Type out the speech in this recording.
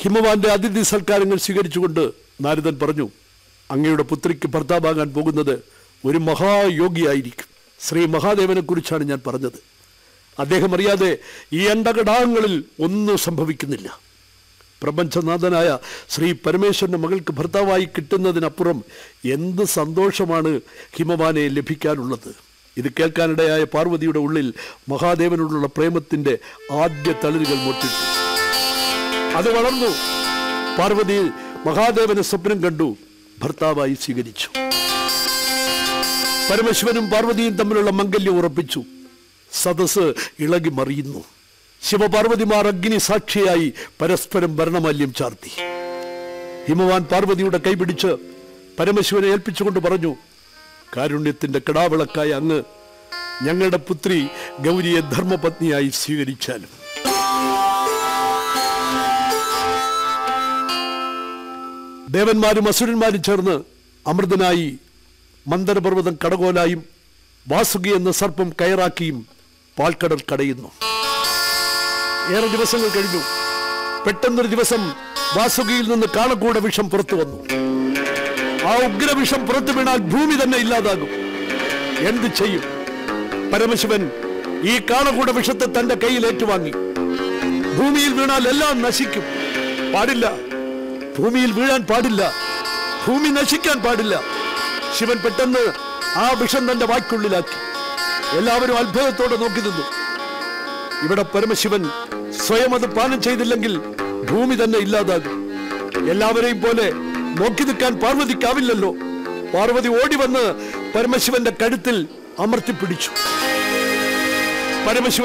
ഹിമവാന്റെ അതിഥി സൽക്കാരങ്ങൾ സ്വീകരിച്ചുകൊണ്ട് നാരദൻ പറഞ്ഞു അങ്ങയുടെ പുത്രിക്ക് ഭർത്താവാകാൻ പോകുന്നത് ഒരു മഹായോഗിയായിരിക്കും ശ്രീ മഹാദേവനെ കുറിച്ചാണ് ഞാൻ പറഞ്ഞത് അദ്ദേഹം അറിയാതെ ഈ അണ്ടകടാഹങ്ങളിൽ ഒന്നും സംഭവിക്കുന്നില്ല പ്രപഞ്ചനാഥനായ ശ്രീ പരമേശ്വരന്റെ മകൾക്ക് ഭർത്താവായി കിട്ടുന്നതിനപ്പുറം എന്ത് സന്തോഷമാണ് ഹിമവാനെ ലഭിക്കാനുള്ളത് ഇത് കേൾക്കാനിടയായ പാർവതിയുടെ ഉള്ളിൽ മഹാദേവനോടുള്ള പ്രേമത്തിന്റെ ആദ്യ തളിരുകൾ മുട്ടിട്ടു അത് വളർന്നു പാർവതി മഹാദേവനെ സ്വപ്നം കണ്ടു ഭർത്താവായി സ്വീകരിച്ചു പരമശിവനും പാർവതിയും തമ്മിലുള്ള മംഗല്യം ഉറപ്പിച്ചു സദസ് ഇളകി മറിയുന്നു ശിവപാർവതിമാർ അഗ്നി സാക്ഷിയായി പരസ്പരം ഭരണമാല്യം ചാർത്തി ഹിമവാൻ പാർവതിയുടെ കൈപിടിച്ച് പരമശിവനെ ഏൽപ്പിച്ചുകൊണ്ട് പറഞ്ഞു കാരുണ്യത്തിന്റെ കിടാവിളക്കായ അങ്ങ് ഞങ്ങളുടെ പുത്രി ഗൗരിയെ ധർമ്മപത്നിയായി സ്വീകരിച്ചാലും ദേവന്മാരും അസുരന്മാരും ചേർന്ന് അമൃതനായി മന്ദരപർവ്വതം കടകോലായും വാസുകി എന്ന സർപ്പം കയറാക്കിയും പാൽക്കടൽ കടയുന്നു ഏറെ ദിവസങ്ങൾ കഴിഞ്ഞു പെട്ടെന്നൊരു ദിവസം വാസുകിയിൽ നിന്ന് കാണക്കൂട വിഷം പുറത്തു വന്നു ആ ഉഗ്രവിഷം പുറത്തു വീണാൽ ഭൂമി തന്നെ ഇല്ലാതാകും എന്ത് ചെയ്യും പരമശിവൻ ഈ കാണകൂട വിഷത്തെ തന്റെ കയ്യിൽ ഏറ്റുവാങ്ങി ഭൂമിയിൽ വീണാൽ എല്ലാം നശിക്കും പാടില്ല ഭൂമിയിൽ വീഴാൻ പാടില്ല ഭൂമി നശിക്കാൻ പാടില്ല ശിവൻ പെട്ടെന്ന് ആ വിഷം തന്റെ വായ്ക്കുള്ളിലാക്കി എല്ലാവരും അത്ഭുതത്തോടെ നോക്കി നിന്നു ഇവിടെ പരമശിവൻ സ്വയം അത് പാനം ചെയ്തില്ലെങ്കിൽ ഭൂമി തന്നെ ഇല്ലാതാകും എല്ലാവരെയും പോലെ നോക്കി നിൽക്കാൻ പാർവതിക്കാവില്ലല്ലോ പാർവതി ഓടി വന്ന് പരമശിവന്റെ കഴുത്തിൽ അമർത്തിപ്പിടിച്ചു പരമശിവൻ